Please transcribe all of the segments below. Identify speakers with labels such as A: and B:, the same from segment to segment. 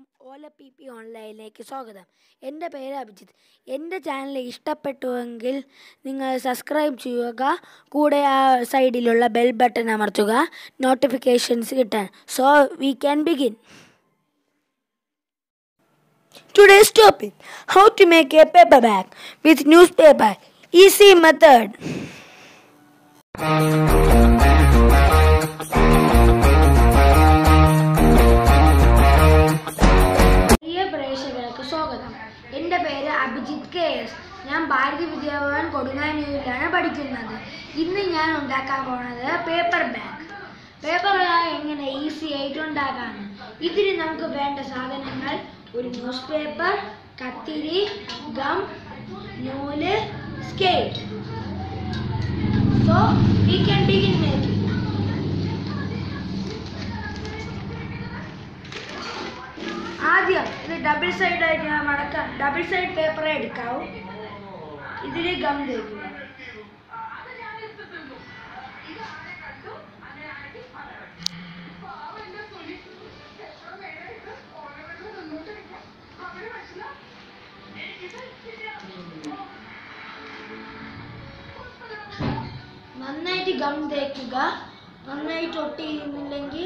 A: ഓല P P ഓൺലൈനിലേക്ക് സ്വാഗതം എൻ്റെ പേര് അഭിജിത്ത് എൻ്റെ ചാനൽ ഇഷ്ടപ്പെട്ടുവെങ്കിൽ നിങ്ങൾ സബ്സ്ക്രൈബ് ചെയ്യുക കൂടെ ആ സൈഡിലുള്ള ബെൽ ബട്ടൺ അമർത്തുക നോട്ടിഫിക്കേഷൻസ് കിട്ടാൻ so we can begin Today's topic How to make a paper bag with newspaper. Easy method. പ്രിയ പ്രേക്ഷകർക്ക് സ്വാഗതം എൻ്റെ പേര് അഭിജിത്ത് കെ എസ് ഞാൻ ഭാരതി വിദ്യാഭവൻ കൊടുങ്ങാനൂരിലാണ് പഠിക്കുന്നത് ഇന്ന് ഞാൻ ഉണ്ടാക്കാൻ പോണത് പേപ്പർ ബാഗ് പേപ്പർ ബാഗ് എങ്ങനെ ഈസി ആയിട്ട് ഉണ്ടാക്കാണ് ഇതിന് നമുക്ക് വേണ്ട സാധനങ്ങൾ ഒരു ന്യൂസ് പേപ്പർ കത്തിരി ഗം നൂല് scale so we can begin making ആദ്യം ഇത് ഡബിൾ സൈഡ് ആയിട്ട് ഞാൻ മടക്കാം ഡബിൾ സൈഡ് പേപ്പർ എടുക്കാവൂ ഇതിൽ ഗം തേക്കുക നന്നായിട്ട് ഗം തേക്കുക നന്നായിട്ട് ഒട്ടിയിരുന്നില്ലെങ്കിൽ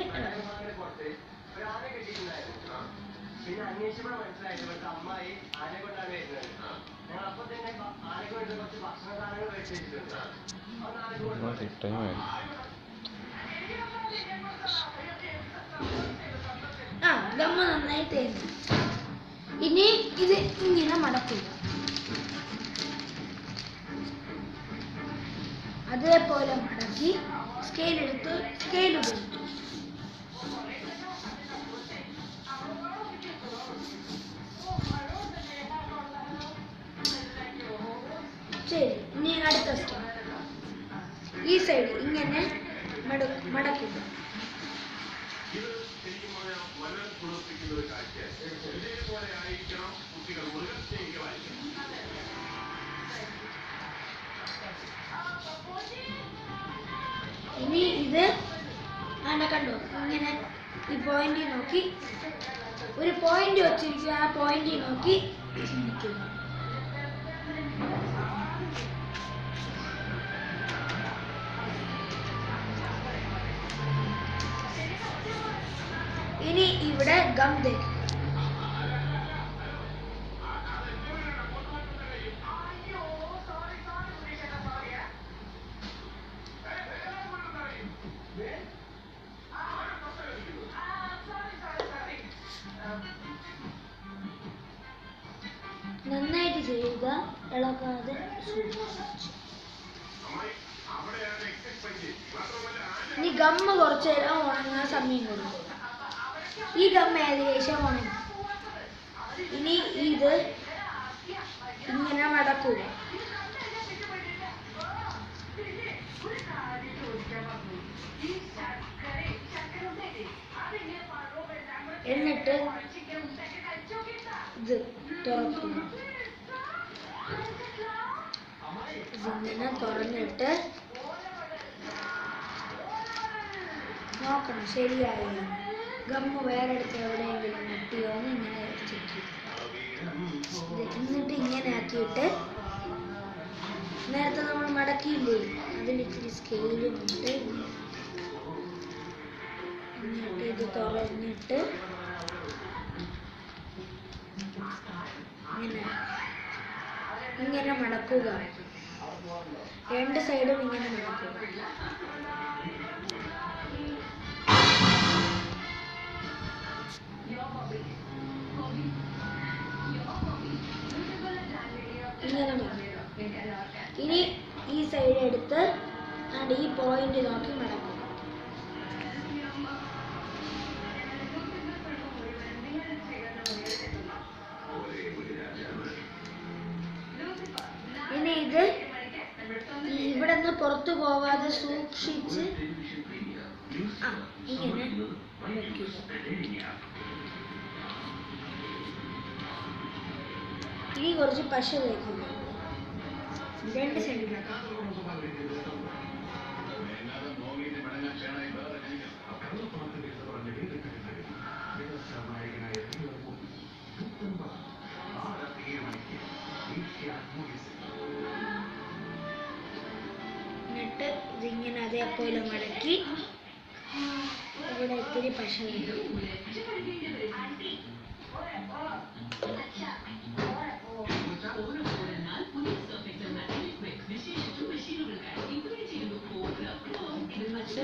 B: പിന്നെ അന്വേഷിച്ചപ്പോൾ മനസ്സിലായത് ഇവിടുത്തെ അമ്മായി ആനെ കൊണ്ടാണ് വരുന്നത് ഞങ്ങൾ അപ്പൊ തന്നെ ആനയ്ക്ക് വേണ്ടി കുറച്ച് ഭക്ഷണ സാധനങ്ങൾ മേടിച്ച് വെച്ചിട്ടുണ്ട് അത് ആനയ്ക്ക് കൊണ്ട്
A: ആ ഗമ്മ നന്നായി തേഞ്ഞു ഇനി ഇത് ഇങ്ങനെ മടക്കുക അതേപോലെ മടക്കി സ്കെയിൽ എടുത്ത് സ്കെയിൽ ഉപയോഗിക്കും ശരി ഇനി അടുത്ത സ്റ്റെപ്പ് ഈ സൈഡ് ഇങ്ങനെ മട- മടക്കുക ഇനി ഇത് ആണ്ട കണ്ടോ ഇങ്ങനെ ഈ പോയിന്റ് നോക്കി ഒരു പോയിന്റ് വെച്ചിരിക്കുക ആ പോയിന്റ് നോക്കി നിൽക്കുക ഇനി ഇവിടെ ഗം തേക്കുക നന്നായിട്ട് ചെയ്യുക ഇളകാതെ സൂക്ഷിച്ച് ഇനി ഗമ്മ് കുറച്ച് നേരം ഉണങ്ങാൻ സമയം കൊടുക്കും ഈ ഗമ്മ ഏകദേശം ഉണങ്ങി ഇനി ഇത് ഇങ്ങനെ മടക്കുക എന്നിട്ട് ഇത് തുറക്കുക ഇതിങ്ങനെ തുറന്നിട്ട് നോക്കണം ശരിയായോ ഗമ്മ് വേറെ അടുത്ത് എവിടെയെങ്കിലും മുട്ടിയോ എന്ന് ഇങ്ങനെ ചെക്ക് ചെയ്യും ഇത് എന്നിട്ട് ഇങ്ങനെ ആക്കിയിട്ട് നേരത്തെ നമ്മൾ മടക്കിയില്ലേ അതിൽ ഇത്തിരി സ്കെയിലും ഇട്ട് എന്നിട്ട് ഇത് തുറന്നിട്ട് ഇങ്ങനെ ഇങ്ങനെ മടക്കുക രണ്ട് സൈഡും ഇങ്ങനെ മടക്കുക ഇങ്ങനെ മടക്കുക ഇനി ഈ സൈഡ് എടുത്ത് ആണ്ട് ഈ പോയിന്റ് നോക്കി മടക്കുക ഇനി ഇത് ഈ ഇവിടെ നിന്ന് പുറത്തു പോവാതെ സൂക്ഷിച്ച് ആ ഇങ്ങനെ വെക്കുക ഇനി കുറച്ച് പശ തേക്കുക രണ്ട് സൈഡിലാണ്
C: ായ
A: ഇതിങ്ങനെ അതേപോലെ മടക്കി ഇവിടെ ഇത്തിരി പശ ഇടും. പശ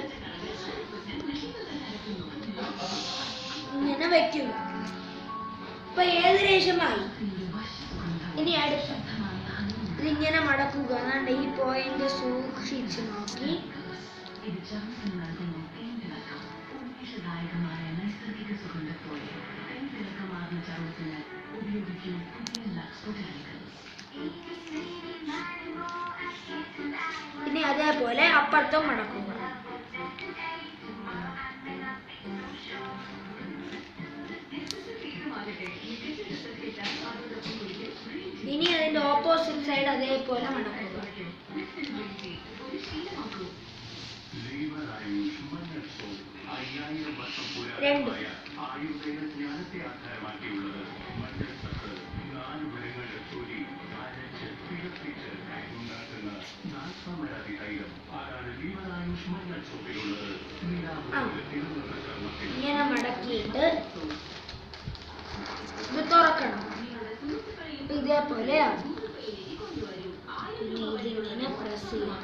A: ഇങ്ങനെ വെക്കുക ഇപ്പൊ ഏകദേശമായി ഇനി അടുത്ത ഇതിങ്ങനെ മടക്കുക അതാണ്ട് ഈ പോയിന്റ് സൂക്ഷിച്ച് നോക്കി ഇനി അതേപോലെ അപ്പുറത്തും മടക്കുക ഇനി അതിന്റെ ഓപ്പോസിറ്റ് സൈഡ് അതേപോലെ മടക്കുക രണ്ട്
C: ആയുർവേദ ജ്ഞാനത്തെ ആധാരമാക്കിയുള്ളത് മഞ്ഞൾച്ചപ്പ് നാല് മരങ്ങളുടെ തൊലി അരച്ച് തിളപ്പിച്ച് ഉണ്ടാക്കുന്ന നാൽപ്പമരാതി തൈലം അതാണ് ലീവറായുഷ് മഞ്ഞൾ സോപ്പിലുള്ളത് നീരാവരുടെ തിരുവല്ല ചർമ്മത്തിൽ
A: ഇങ്ങനെ മടക്കിയിട്ട് ഇത് തുറക്കണം അപ്പൊ ഇതേപോലെ ആവും. ഇനി ഇതിങ്ങനെ പ്രസ് ചെയ്യാം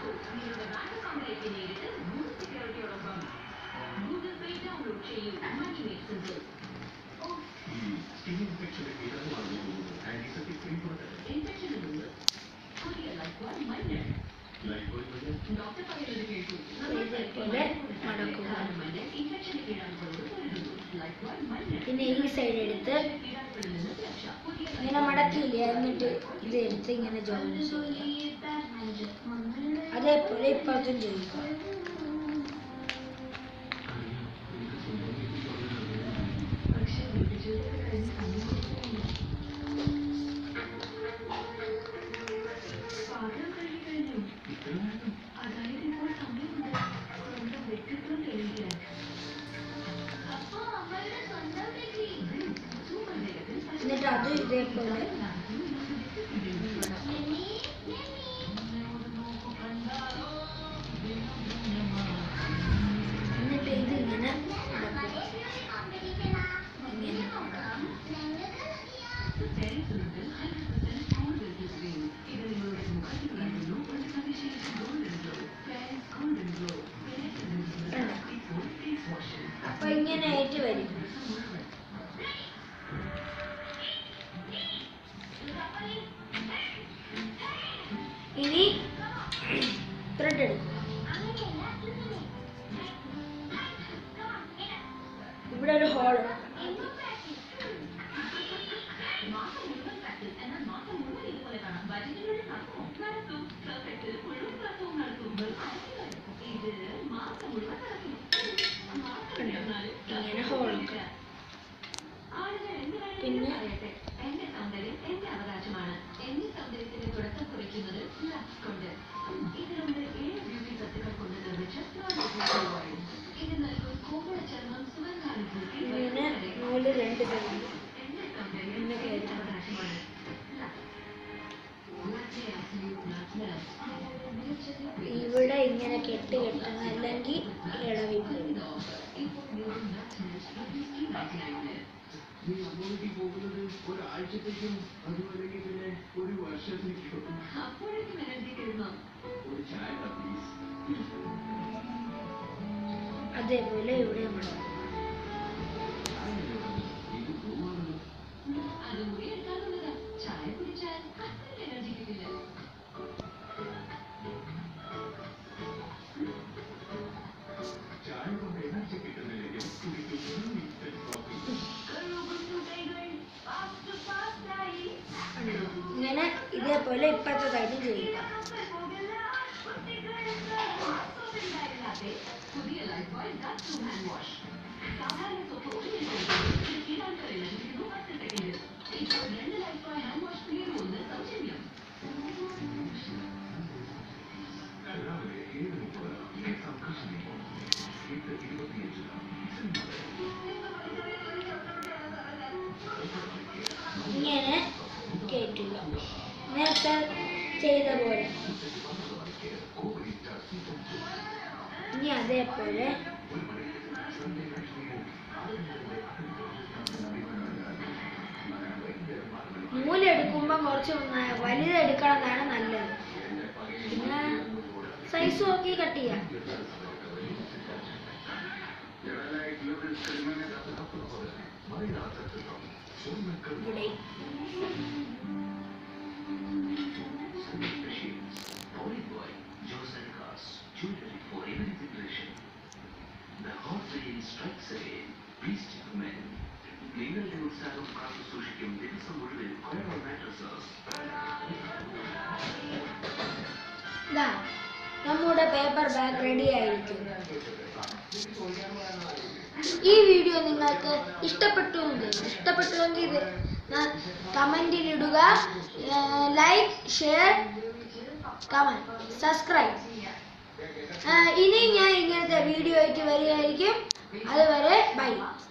C: സ്കിൻ ഇൻഫെക്ഷന്റെ ഇടത് വളർന്നു പോകുന്നു ആന്റിസെപ്റ്റിക് ക്രീം പുറത്ത് ലൈഫ്
A: ഇതേപോലെ മടക്കുക പിന്നെ ഈ സൈഡ് എടുത്ത് ഇങ്ങനെ മടക്കിയില്ലേ എന്നിട്ട് ഇത് എടുത്ത് ഇങ്ങനെ ജോയിൻ ചെയ്യുക അതേപോലെ ഇപ്പുറത്തും ചെയ്യുക എന്നിട്ട് അത് ഇതേപോലെ എന്നിട്ട് ഇത് ഇങ്ങനെ മടക്കുക ഇങ്ങനെ അപ്പൊ ഇങ്ങനെ ആയിട്ട് വരും ഇനി ത്രെഡ് എടുക്കും ഇവിടെ ഒരു ഹോൾ ഇങ്ങനെ ഹോളൊക്കെ പിന്നെ
D: എന്റെ സൗന്ദര്യം എന്റെ അവകാശമാണ് എന്റെ സൗന്ദര്യത്തിന്റെ തുടക്കം കുറിക്കുന്നത് ലക്സ് കൊണ്ട് ഇതിലുണ്ട് ഏഴ് ബ്യൂട്ടി സത്തുക്കൾ കൊണ്ട് നിർമ്മിച്ച ഓയിൽ ഇത് നൽകും കോമള ചർമ്മം സുഖകാനുഭൂതി
A: ഇങ്ങനെ നൂല് രണ്ട് സൈഡ്
D: എന്റെ സൗന്ദര്യം
A: ഇങ്ങനെ
D: എന്റെ
A: കയറ്റണം
D: അവകാശമാണ്
A: ഇവിടെ ഇങ്ങനെ കെട്ട് കെട്ടണം അല്ലെങ്കിൽ ഇളവി പോകും
C: നീ അങ്ങോട്ടേക്ക് പോകുന്നത് ഒരാഴ്ചത്തേക്കും അതുമല്ലെങ്കിൽ പിന്നെ ഒരു വർഷത്തേക്കും
D: അപ്പോഴേക്കും എനർജി തരുന്നു
C: ഒരു ചായ പ്ലീസ്
A: അതേപോലെ ഇവിടെ മടക്കും
C: ഇത് പോവാണല്ലോ
D: അതുകൂടി എടുക്കാനുള്ളതാ ചായ കുടിച്ചാൽ അത്ര എനർജി കിട്ടില്ല
C: ചായ കൊണ്ട് എനർജി കിട്ടുന്നില്ലെങ്കിൽ കുടിക്കും ഇൻസ്റ്റന്റ് കോഫി
A: ഇങ്ങനെ ഇതേപോലെ ഇപ്പുറത്തെ സൈഡും ചെയ്യുക
D: പുതിയ Lifebuoy dust to hand wash സാധാരണ സോപ്പ് ഒരു മിനിറ്റ് ഇത് കീഴാൾക്കാരെ ലഭിക്കുന്നു പത്ത് സെക്കൻഡ് ഇപ്പോൾ രണ്ട് Lifebuoy hand wash clear ഒന്ന് സൗജന്യം
C: രാവിലെ ഏഴ് മുപ്പത് സംഘർഷം എട്ട് ഇരുപത്തിയഞ്ചിന്
A: ഇങ്ങനെ കയറ്റുക നേരത്തെ ചെയ്ത പോലെ
C: കോവിഡ് സീസൺ
A: അതേപോലെ നൂലെടുക്കുമ്പോൾ കുറച്ച് ന- വലുതെടുക്കണമെന്നാണ് നല്ലത് പിന്നെ സൈസ് നോക്കി കട്ട് ചെയ്യാം ഇവിടെ
C: Boy, Joseph Cars, jewelry for every generation. The hot rain strikes again. Please, gentlemen. നിങ്ങളുടെ ഉത്സാഹം കാത്തു സൂക്ഷിക്കും ദിവസം മുഴുവൻ കൊയറോ മാട്രസസ്
A: ഇതാ നമ്മുടെ പേപ്പർ ബാഗ് റെഡി ആയിരിക്കും ഈ വീഡിയോ നിങ്ങൾക്ക് ഇഷ്ടപ്പെട്ടുവെങ്കിൽ ഇഷ്ടപ്പെട്ടുവെങ്കിൽ ഇത് കമൻറ്റിൽ ഇടുക ലൈക്ക് ഷെയർ കമൻറ്റ് സബ്സ്ക്രൈബ് ഇനി ഞാൻ ഇങ്ങനത്തെ വീഡിയോ ആയിട്ട് വരികയായിരിക്കും അതുവരെ ബൈ